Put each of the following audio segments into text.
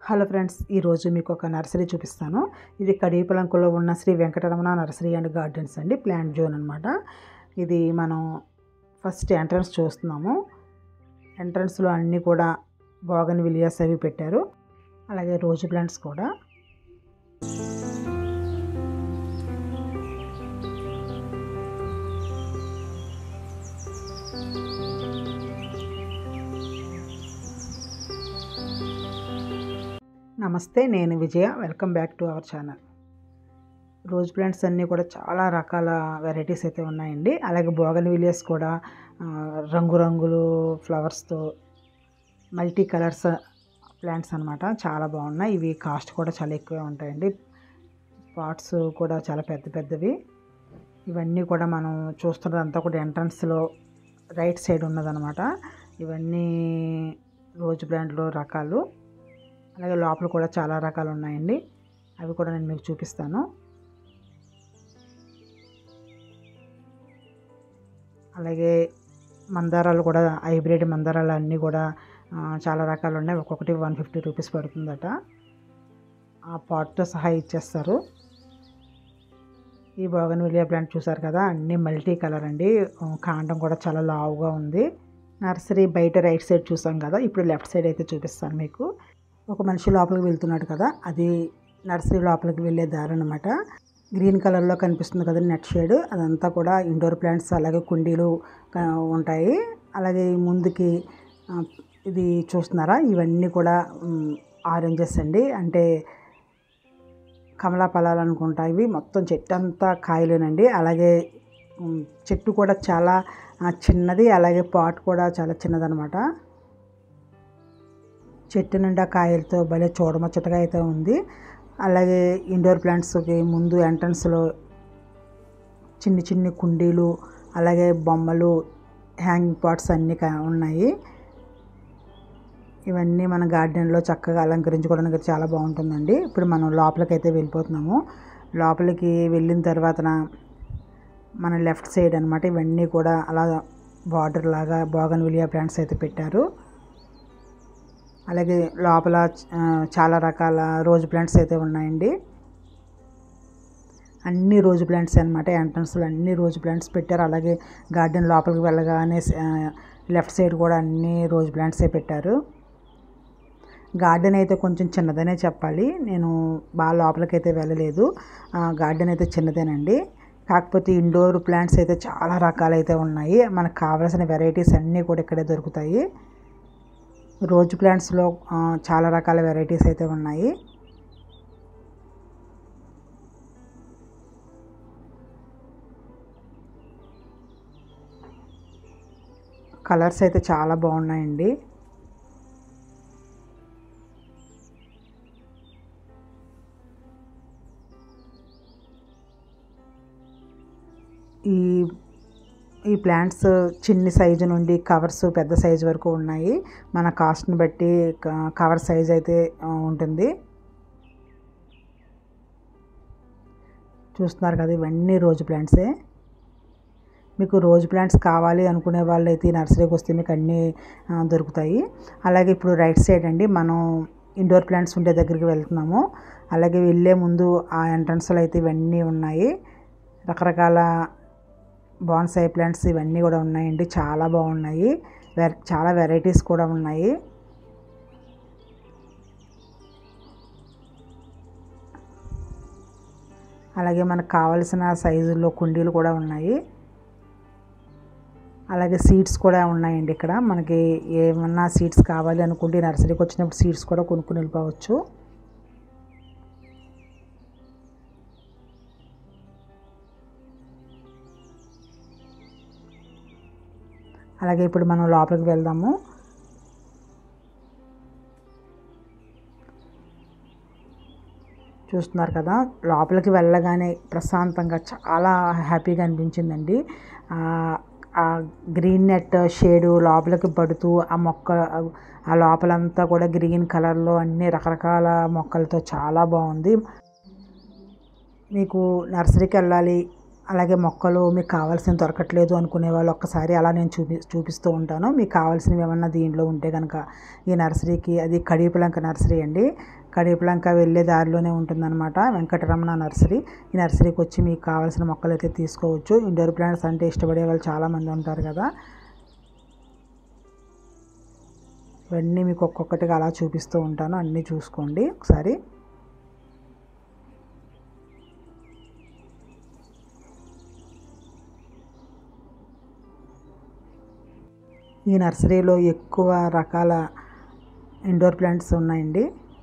hello friends ఈరోజు మీకు ఒక నర్సరీ చూపిస్తాను ఇది కడియపలంకులో ఉన్న Shri Venkataramana nursery and gardens అండి ప్లాంట్ జోన్ అనమాట ఇది మనం ఫస్ట్ ఎంట్రన్స్ చూస్తున్నాము ఎంట్రన్స్లో అన్నీ కూడా బాగన్ విలియర్స్ అవి పెట్టారు అలాగే రోజు ప్లాంట్స్ కూడా నమస్తే నేను Vijaya welcome back to our channel rose plants అన్నీ కూడా చాలా రకాల వెరైటీస్ అయితే ఉన్నాయండి అలాగే బోగన్ విలియర్స్ కూడా ఆ, రంగురంగులు ఫ్లవర్స్తో మల్టీ కలర్స్ ప్లాంట్స్ అనమాట చాలా బాగున్నాయి ఇవి కాస్ట్ కూడా చాలా ఎక్కువే ఉంటాయండి పాట్స్ కూడా చాలా పెద్ద పెద్దవి ఇవన్నీ కూడా మనం చూస్తున్నదంతా కూడా ఎంట్రన్స్లో రైట్ సైడ్ ఉన్నదనమాట ఇవన్నీ రోజ్ ప్లాంట్లో రకాలు అలాగే లోపల కూడా చాలా రకాలు ఉన్నాయండి అవి కూడా నేను మీకు చూపిస్తాను అలాగే మందారాలు కూడా హైబ్రిడ్ మందారాలు అన్నీ కూడా ఆ, చాలా రకాలు ఉన్నాయి ఒక్కొక్కటి వన్ ఫిఫ్టీ రూపీస్ పడుతుందట ఆ పాట్తో సహా ఇచ్చేస్తారు ఈ బోగన్ విలియా ప్లాంట్ చూసారు కదా అన్నీ మల్టీ కలర్ అండి ఆ, కాండం కూడా చాలా లావుగా ఉంది నర్సరీ బయట రైట్ సైడ్ చూసాం కదా ఇప్పుడు లెఫ్ట్ సైడ్ అయితే చూపిస్తాను మీకు ఒక మనిషి లోపలికి వెళ్తున్నాడు కదా అది నర్సరీ లోపలికి వెళ్ళే దారి అనమాట గ్రీన్ కలర్లో కనిపిస్తుంది కదా నెట్ షేడ్ అదంతా కూడా ఇండోర్ ప్లాంట్స్ అలాగే కుండీలు ఆ, ఉంటాయి అలాగే ఈ ముందుకి ఆ, ఇది చూస్తున్నారా ఇవన్నీ కూడా ఆరెంజెస్ అండి అంటే కమలా ఫలాలు అనుకుంటా ఇవి మొత్తం చెట్టు అంతా కాయలేనండి అలాగే ఉమ్, చెట్టు కూడా చాలా ఆ, చిన్నది అలాగే పాట్ కూడా చాలా చిన్నదనమాట చెట్టు నిండా కాయలతో భలే చూడముచ్చటగా అయితే ఉంది అలాగే ఇండోర్ ప్లాంట్స్కి ముందు ఎంట్రన్స్లో చిన్ని చిన్ని కుండీలు అలాగే బొమ్మలు హ్యాంగింగ్ పాట్స్ అన్నీ కా- ఉన్నాయి ఇవన్నీ మన గార్డెన్లో చక్కగా అలంకరించుకోవడానికి చాలా బాగుంటుందండి ఇప్పుడు మనం లోపలికి అయితే వెళ్ళిపోతున్నాము లోపలికి వెళ్ళిన తర్వాత మన లెఫ్ట్ సైడ్ అనమాట ఇవన్నీ కూడా అలా బార్డర్ లాగా బోగన్ విలియా ప్లాంట్స్ అయితే పెట్టారు అలాగే లోపల ఆ, చాలా రకాల రోజ్ ప్లాంట్స్ అయితే ఉన్నాయండి అన్ని రోజ్ ప్లాంట్స్ అనమాట ఎంట్రన్స్లో అన్ని రోజ్ ప్లాంట్స్ పెట్టారు అలాగే గార్డెన్ లోపలికి వెళ్ళగానే లెఫ్ట్ సైడ్ కూడా అన్ని రోజ్ ప్లాంట్సే పెట్టారు గార్డెన్ అయితే కొంచెం చిన్నదనే చెప్పాలి నేను బాగా లోపలికి అయితే వెళ్ళలేదు ఆ, గార్డెన్ అయితే చిన్నదేనండి కాకపోతే ఇండోర్ ప్లాంట్స్ అయితే చాలా రకాలైతే ఉన్నాయి మనకు కావాల్సిన వెరైటీస్ అన్నీ కూడా ఇక్కడే దొరుకుతాయి రోజ్ ప్లాంట్స్లో ఆ, చాలా రకాల వెరైటీస్ అయితే ఉన్నాయి కలర్స్ అయితే చాలా బాగున్నాయండి ఈ ఈ ప్లాంట్స్ చిన్ని సైజు నుండి కవర్స్ పెద్ద సైజు వరకు ఉన్నాయి మన కాస్ట్ని బట్టి క- కవర్ సైజ్ అయితే ఆ, ఉంటుంది చూస్తున్నారు కదా ఇవన్నీ రోజు ప్లాంట్సే మీకు రోజ్ ప్లాంట్స్ కావాలి అనుకునే వాళ్ళు అయితే ఈ నర్సరీకి వస్తే మీకు అన్నీ ఆ, దొరుకుతాయి అలాగే ఇప్పుడు రైట్ సైడ్ అండి మనం ఇండోర్ ప్లాంట్స్ ఉండే దగ్గరికి వెళ్తున్నాము అలాగే వెళ్ళే ముందు ఆ ఎంట్రన్స్లో అయితే ఇవన్నీ ఉన్నాయి రకరకాల బాన్సై ప్లాంట్స్ ఇవన్నీ కూడా ఉన్నాయండి చాలా బాగున్నాయి వెర చాలా వెరైటీస్ కూడా ఉన్నాయి అలాగే మనకు కావలసిన సైజుల్లో కుండీలు కూడా ఉన్నాయి అలాగే సీడ్స్ కూడా ఉన్నాయండి ఇక్కడ మనకి ఏమన్నా సీడ్స్ కావాలి అనుకుంటే నర్సరీకి వచ్చినప్పుడు సీడ్స్ కూడా కొనుక్కుని వెళ్ళిపోవచ్చు అలాగే ఇప్పుడు మనం లోపలికి వెళ్దాము చూస్తున్నారు కదా లోపలికి వెళ్ళగానే ప్రశాంతంగా చాలా హ్యాపీగా అనిపించిందండి ఆ, ఆ గ్రీన్ నెట్ షేడు లోపలికి పడుతూ ఆ మొక్క ఆ లోపలంతా కూడా గ్రీన్ కలర్లో అన్ని రకరకాల మొక్కలతో చాలా బాగుంది మీకు నర్సరీకి వెళ్ళాలి అలాగే మొక్కలు మీకు కావాల్సిన దొరకట్లేదు అనుకునే వాళ్ళు ఒక్కసారి అలా నేను చూపి చూపిస్తూ ఉంటాను మీకు కావాల్సినవి ఏమన్నా దీంట్లో ఉంటే కనుక ఈ నర్సరీకి అది కడియపలంక నర్సరీ అండి కడియపలంక వెళ్ళే దారిలోనే ఉంటుందన్నమాట వెంకటరమణ నర్సరీ ఈ నర్సరీకి వచ్చి మీకు కావాల్సిన మొక్కలు అయితే తీసుకోవచ్చు ఇండోర్ ప్లాంట్స్ అంటే ఇష్టపడే వాళ్ళు చాలామంది ఉంటారు కదా ఇవన్నీ మీకు ఒక్కొక్కటిగా అలా చూపిస్తూ ఉంటాను అన్నీ చూసుకోండి ఒకసారి ఈ నర్సరీలో ఎక్కువ రకాల ఇండోర్ ప్లాంట్స్ ఉన్నాయండి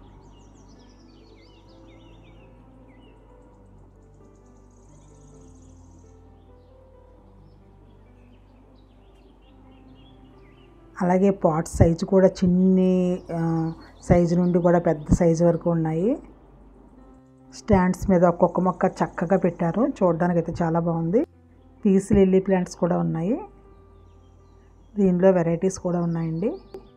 అలాగే పాట్ సైజు కూడా చిన్ని సైజు నుండి కూడా పెద్ద సైజు వరకు ఉన్నాయి స్టాండ్స్ మీద ఒక్కొక్క మొక్క చక్కగా పెట్టారు చూడడానికి అయితే చాలా బాగుంది పీస్ లిల్లీ ప్లాంట్స్ కూడా ఉన్నాయి దీనిలో వెరైటీస్ కూడా ఉన్నాయండి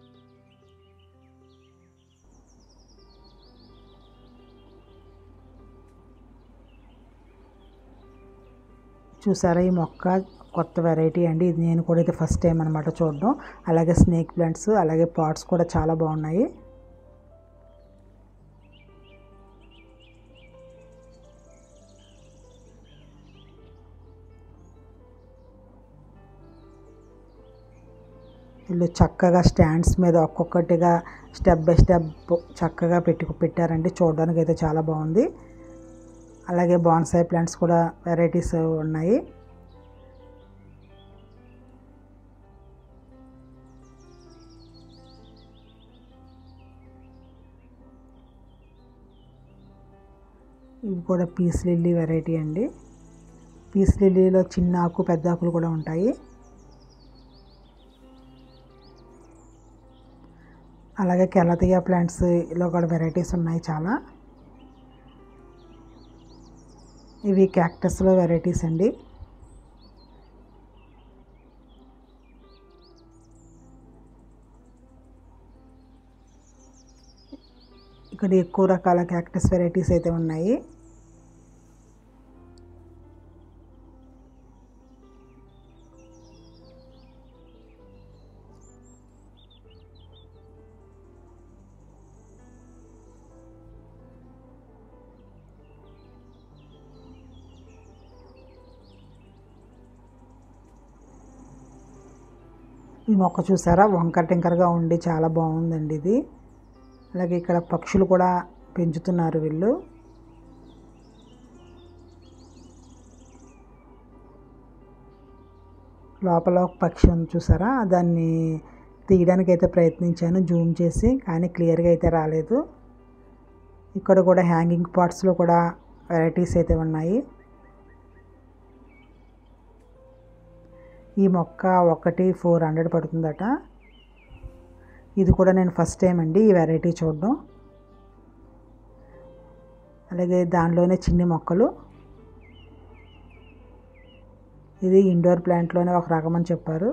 చూసారా ఈ మొక్క కొత్త వెరైటీ అండి ఇది నేను కూడా అయితే ఫస్ట్ టైం అనమాట చూడడం అలాగే స్నేక్ ప్లాంట్స్ అలాగే పాట్స్ కూడా చాలా బాగున్నాయి వీళ్ళు చక్కగా స్టాండ్స్ మీద ఒక్కొక్కటిగా స్టెప్ బై స్టెప్ చక్కగా పెట్టి పెట్టారండి చూడడానికి అయితే చాలా బాగుంది అలాగే బాన్సాయి ప్లాంట్స్ కూడా వెరైటీస్ ఉన్నాయి ఇవి కూడా పీస్ లిల్లీ వెరైటీ అండి పీస్ లిల్లీలో చిన్న ఆకు పెద్ద ఆకులు కూడా ఉంటాయి అలాగే కెలతియ ప్లాంట్స్లో కూడా వెరైటీస్ ఉన్నాయి చాలా ఇవి క్యాక్టస్లో వెరైటీస్ అండి ఇక్కడ ఎక్కువ రకాల క్యాక్టస్ వెరైటీస్ అయితే ఉన్నాయి ఈ మొక్క చూసారా వంకర టింకరగా ఉండి చాలా బాగుందండి ఇది అలాగే ఇక్కడ పక్షులు కూడా పెంచుతున్నారు వీళ్ళు లోపల ఒక పక్షి ఉంది చూసారా దాన్ని తీయడానికి అయితే ప్రయత్నించాను జూమ్ చేసి కానీ క్లియర్గా అయితే రాలేదు ఇక్కడ కూడా హ్యాంగింగ్ పాట్స్లో కూడా వెరైటీస్ అయితే ఉన్నాయి ఈ మొక్క ఒకటి ఫోర్ హండ్రెడ్ పడుతుందట ఇది కూడా నేను ఫస్ట్ టైం అండి ఈ వెరైటీ చూడడం అలాగే దానిలోనే చిన్ని మొక్కలు ఇది ఇండోర్ ప్లాంట్లోనే ఒక రకం అని చెప్పారు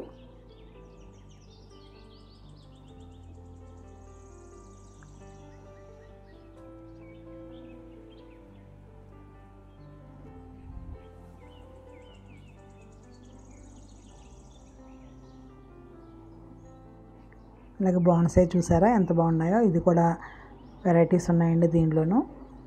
అలాగే బాన్సాయి చూసారా ఎంత బాగున్నాయో ఇది కూడా వెరైటీస్ ఉన్నాయండి దీనిలోనూ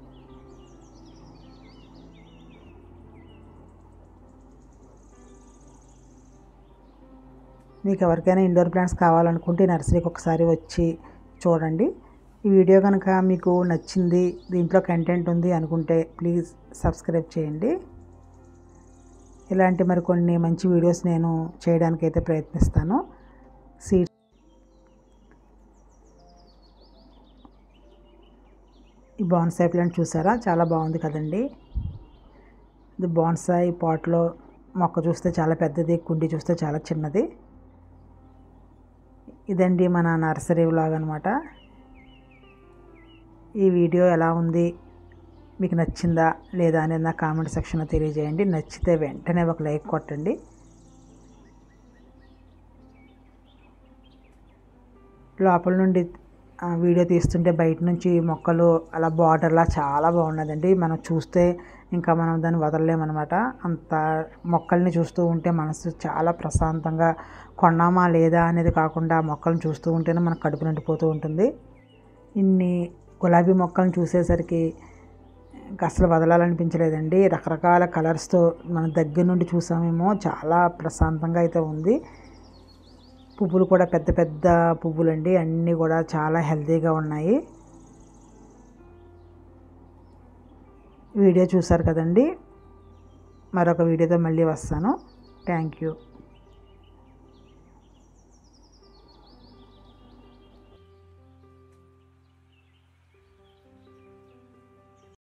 మీకు ఎవరికైనా ఇండోర్ ప్లాంట్స్ కావాలనుకుంటే నర్సరీకి ఒకసారి వచ్చి చూడండి ఈ వీడియో కనుక మీకు నచ్చింది దీంట్లో కంటెంట్ ఉంది అనుకుంటే ప్లీజ్ సబ్స్క్రైబ్ చేయండి ఇలాంటి మరికొన్ని మంచి వీడియోస్ నేను చేయడానికి అయితే ప్రయత్నిస్తాను సీడ్స్ ఈ బాన్సాయి ప్లాంట్ చూసారా చాలా బాగుంది కదండి ఇది బాన్సాయి పాట్లో మొక్క చూస్తే చాలా పెద్దది కుండి చూస్తే చాలా చిన్నది ఇదండి మన నర్సరీ వ్లాగ్ అనమాట ఈ వీడియో ఎలా ఉంది మీకు నచ్చిందా లేదా అనేది నా కామెంట్ సెక్షన్లో తెలియజేయండి నచ్చితే వెంటనే ఒక లైక్ కొట్టండి లోపల నుండి ఆ, వీడియో తీస్తుంటే బయట నుంచి మొక్కలు అలా బార్డర్లా చాలా బాగున్నదండి మనం చూస్తే ఇంకా మనం దాన్ని వదలలేమన్నమాట అంత మొక్కల్ని చూస్తూ ఉంటే మనసు చాలా ప్రశాంతంగా కొన్నామా లేదా అనేది కాకుండా ఆ మొక్కలను చూస్తూ ఉంటేనే మనకు కడుపు నిండిపోతూ ఉంటుంది ఇన్ని గులాబీ మొక్కలను చూసేసరికి ఇంకా అసలు వదలాలనిపించలేదండి రకరకాల కలర్స్తో మన దగ్గర నుండి చూసామేమో చాలా ప్రశాంతంగా అయితే ఉంది పువ్వులు కూడా పెద్ద పెద్ద పువ్వులండి అన్నీ కూడా చాలా హెల్తీగా ఉన్నాయి వీడియో చూసారు కదండి మరొక వీడియోతో మళ్ళీ వస్తాను థ్యాంక్ యూ